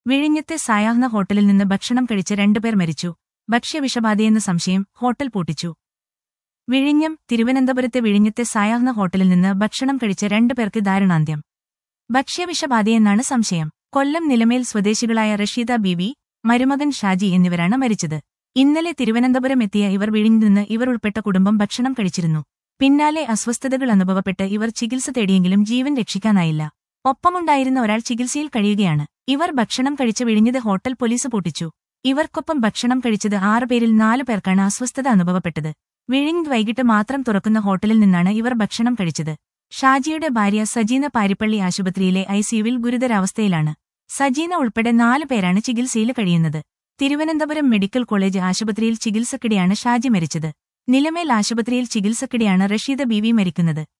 വിഴിഞ്ഞത്തെ സായാഹ്ന ഹോട്ടലിൽ നിന്ന് ഭക്ഷണം കഴിച്ച രണ്ടുപേർ മരിച്ചു ഭക്ഷ്യവിഷബാധയെന്ന സംശയം ഹോട്ടൽ പൂട്ടിച്ചു വിഴിഞ്ഞം തിരുവനന്തപുരത്തെ വിഴിഞ്ഞത്തെ സായാഹ്ന ഹോട്ടലിൽ നിന്ന് ഭക്ഷണം കഴിച്ച രണ്ടുപേർക്ക് ദാരുണാന്ത്യം ഭക്ഷ്യവിഷബാധയെന്നാണ് സംശയം കൊല്ലം നിലമേൽ സ്വദേശികളായ റഷീദ ബീബി മരുമകൻ ഷാജി എന്നിവരാണ് മരിച്ചത് ഇന്നലെ തിരുവനന്തപുരം എത്തിയ ഇവർ വിഴിഞ്ഞു നിന്ന് ഇവർ ഉൾപ്പെട്ട കുടുംബം ഭക്ഷണം കഴിച്ചിരുന്നു പിന്നാലെ അസ്വസ്ഥതകൾ അനുഭവപ്പെട്ട് ഇവർ ചികിത്സ തേടിയെങ്കിലും ജീവൻ രക്ഷിക്കാനായില്ല ഒപ്പമുണ്ടായിരുന്ന ഒരാൾ ചികിത്സയിൽ കഴിയുകയാണ് ഇവർ ഭക്ഷണം കഴിച്ച് വിഴിഞ്ഞത് ഹോട്ടൽ പോലീസ് പൂട്ടിച്ചു ഇവർക്കൊപ്പം ഭക്ഷണം കഴിച്ചത് ആറുപേരിൽ നാലു പേർക്കാണ് അസ്വസ്ഥത അനുഭവപ്പെട്ടത് വിഴിഞ്ഞ് വൈകിട്ട് മാത്രം തുറക്കുന്ന ഹോട്ടലിൽ നിന്നാണ് ഇവർ ഭക്ഷണം കഴിച്ചത് ഷാജിയുടെ ഭാര്യ സജീന പാരിപ്പള്ളി ആശുപത്രിയിലെ ഐസിയുവിൽ ഗുരുതരാവസ്ഥയിലാണ് സജീന ഉൾപ്പെടെ നാലു പേരാണ് ചികിത്സയിൽ കഴിയുന്നത് തിരുവനന്തപുരം മെഡിക്കൽ കോളേജ് ആശുപത്രിയിൽ ചികിത്സക്കിടെയാണ് ഷാജി മരിച്ചത് നിലമേൽ ആശുപത്രിയിൽ ചികിത്സക്കിടെയാണ് റഷീദ ബീവി മരിക്കുന്നത്